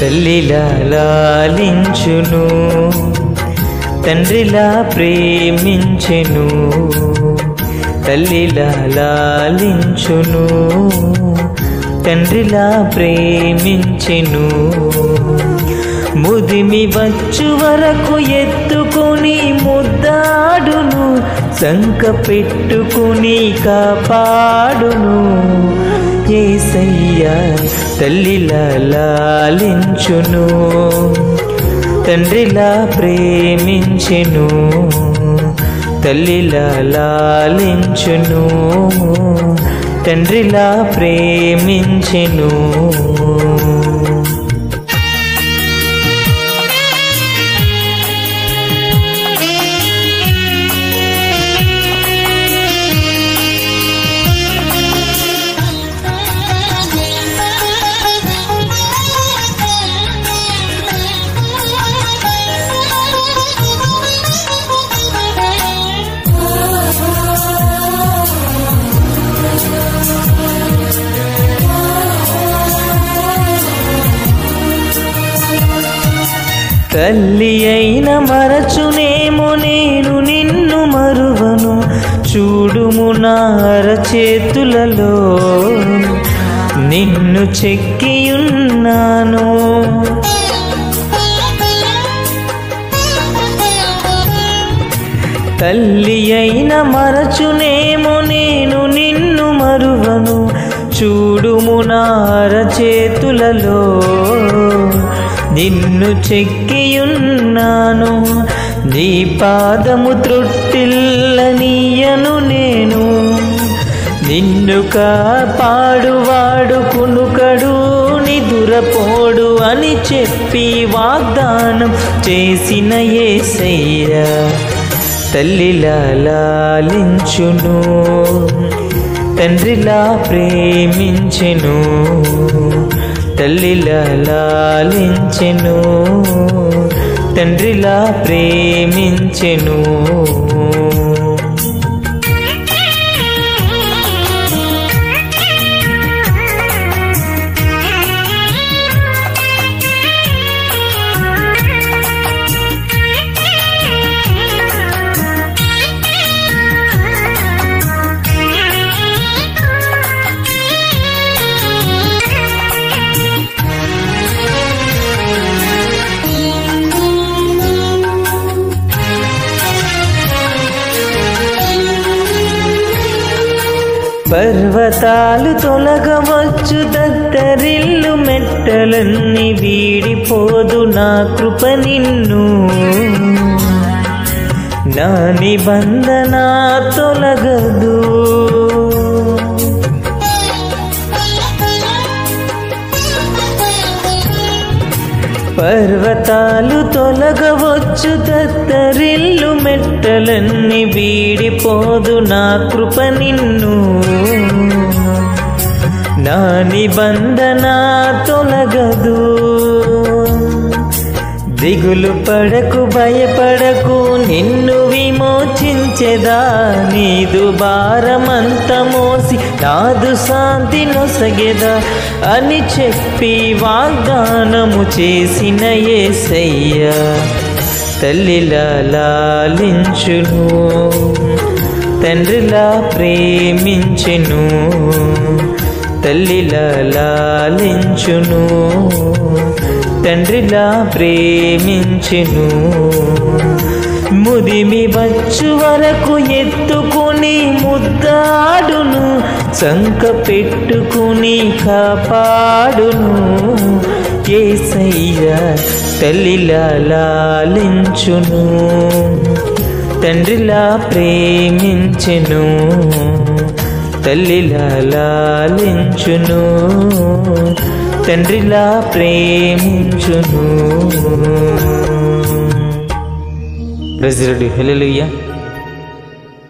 తల్లిలా లాలించును తండ్రిలా ప్రేమించెను తల్లిలా లాలించును తండ్రిలా ప్రేమించెను ముదిమి వచ్చు వరకు ఎత్తుకుని ముద్దాడును సంక పెట్టుకుని కాపాడును ఏసయ్య తల్లిలా లాలించును తండ్రిలా ప్రేమించెను తల్లిలా లాలించును తండ్రిలా ప్రేమించెను తల్లి అయిన మరచునేమో నేను నిన్ను మరువను చూడుము నా అరచేతులలో నిన్ను చెక్కియున్నాను తల్లి అయిన మరచునేమో నేను నిన్ను మరువను చూడుము నా అరచేతులలో నిన్ను చెక్కియున్నాను నీ పాదము త్రొట్టిల్లనీయను నేను నిన్ను కాపాడువాడు కునుకడు నిదురపోడు అని చెప్పి వాగ్దానం చేసిన ఏసయ్యా తల్లిలా లాలించును తండ్రిలా ప్రేమించెను తల్లిలా లాలించెను తండ్రిలా ప్రేమించెను పర్వతాలు తొలగవచ్చు దద్దరిల్లు మెట్టలన్నీ వీడిపోదు నా కృప నిన్ను నా నిబంధన తొలగదు పర్వతాలు తొలగవచ్చు దత్తరిల్లు మెట్టలన్నీ వీడిపోదు నా కృప నిన్ను నా నిబంధన తొలగదు దిగులు పడకు భయపడకు నిన్ను విమోచించెదా నీదు భారమంత మోసి నాదు శాంతి నొసగెదా అని చెప్పి వాగ్దానము చేసిన ఏసయ్యా తల్లిలా లాలించును తండ్రిలా ప్రేమించెను తల్లిలా లాలించును తండ్రిలా ప్రేమించెను ముదిమి వచ్చు వరకు ఎత్తుకుని ముద్దాడును సంక పెట్టుకుని కాపాడును ఏసయ్య తల్లిలా లాలించును తండ్రిలా ప్రేమించెను తల్లిలా లాలించును తండ్రిలా ప్రేమించును ప్రజలుడు హెలలుయ్య